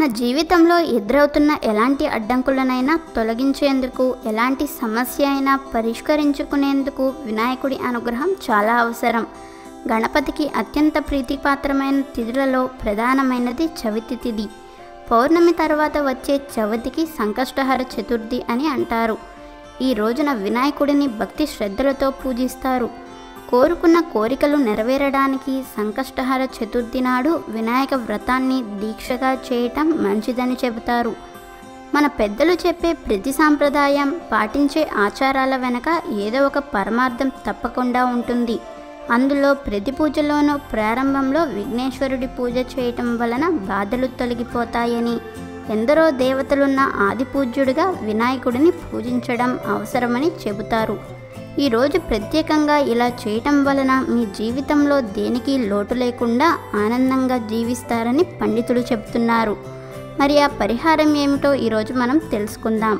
మన జీవితంలో ఎదురవుతున్న ఎలాంటి అడ్డంకులనైనా తొలగించేందుకు ఎలాంటి సమస్య అయినా పరిష్కరించుకునేందుకు వినాయకుడి అనుగ్రహం చాలా అవసరం గణపతికి అత్యంత ప్రీతిపాత్రమైన తిథులలో ప్రధానమైనది చవితి తిథి పౌర్ణమి తర్వాత వచ్చే చవితికి సంకష్టహర చతుర్థి అని అంటారు ఈ రోజున వినాయకుడిని భక్తి శ్రద్ధలతో పూజిస్తారు కోరుకున్న కోరికలు నెరవేరడానికి సంకష్టహర చతుర్థి నాడు వినాయక వ్రతాన్ని దీక్షగా చేయటం మంచిదని చెబుతారు మన పెద్దలు చెప్పే ప్రతి సాంప్రదాయం పాటించే ఆచారాల వెనక ఏదో ఒక పరమార్థం తప్పకుండా ఉంటుంది అందులో ప్రతి పూజలోనూ ప్రారంభంలో విఘ్నేశ్వరుడి పూజ చేయటం వలన బాధలు తొలగిపోతాయని ఎందరో దేవతలున్న ఆది పూజ్యుడిగా వినాయకుడిని పూజించడం అవసరమని చెబుతారు ఈరోజు ప్రత్యేకంగా ఇలా చేయటం వలన మీ జీవితంలో దేనికి లోటు లేకుండా ఆనందంగా జీవిస్తారని పండితులు చెబుతున్నారు మరి ఆ పరిహారం ఏమిటో ఈరోజు మనం తెలుసుకుందాం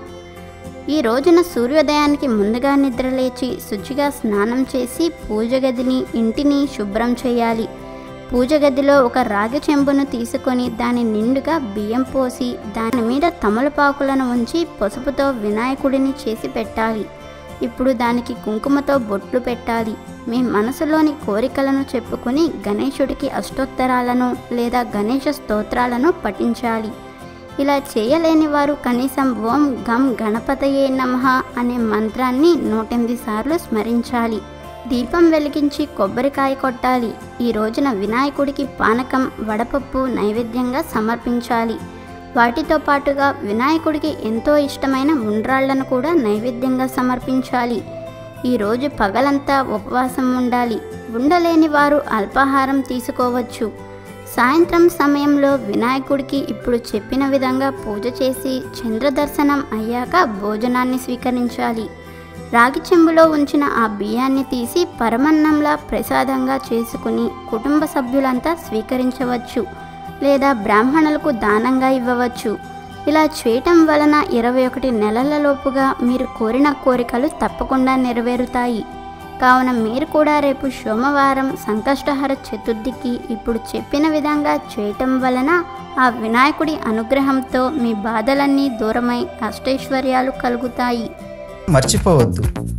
ఈ రోజున సూర్యోదయానికి ముందుగా నిద్రలేచి శుచిగా స్నానం చేసి పూజ గదిని ఇంటిని శుభ్రం చేయాలి పూజ గదిలో ఒక రాగి చెంబును తీసుకొని దాని నిండుగా బియ్యం పోసి దాని మీద తమలపాకులను ఉంచి పసుపుతో వినాయకుడిని చేసి పెట్టాలి ఇప్పుడు దానికి కుంకుమతో బొట్లు పెట్టాలి మీ మనసులోని కోరికలను చెప్పుకొని గణేశుడికి అష్టోత్తరాలను లేదా గణేష స్తోత్రాలను పఠించాలి ఇలా చేయలేని వారు కనీసం ఓం గం గణపతయే నమః అనే మంత్రాన్ని నూటెనిమిది సార్లు స్మరించాలి దీపం వెలిగించి కొబ్బరికాయ కొట్టాలి ఈ రోజున వినాయకుడికి పానకం వడపప్పు నైవేద్యంగా సమర్పించాలి వాటితో పాటుగా వినాయకుడికి ఎంతో ఇష్టమైన ఉండ్రాళ్లను కూడా నైవేద్యంగా సమర్పించాలి ఈరోజు పగలంతా ఉపవాసం ఉండాలి ఉండలేని వారు అల్పాహారం తీసుకోవచ్చు సాయంత్రం సమయంలో వినాయకుడికి ఇప్పుడు చెప్పిన విధంగా పూజ చేసి చంద్రదర్శనం అయ్యాక భోజనాన్ని స్వీకరించాలి రాగి చెంబులో ఉంచిన ఆ బియ్యాన్ని తీసి పరమన్నంలా ప్రసాదంగా చేసుకుని కుటుంబ సభ్యులంతా స్వీకరించవచ్చు లేదా బ్రాహ్మణులకు దానంగా ఇవ్వవచ్చు ఇలా చేయటం వలన ఇరవై ఒకటి నెలలలోపుగా మీరు కోరిన కోరికలు తప్పకుండా నెరవేరుతాయి కావున మీరు కూడా రేపు సోమవారం సంకష్టహర చతుర్థికి ఇప్పుడు చెప్పిన విధంగా చేయటం వలన ఆ వినాయకుడి అనుగ్రహంతో మీ బాధలన్నీ దూరమై అష్టైశ్వర్యాలు కలుగుతాయి మర్చిపోవద్దు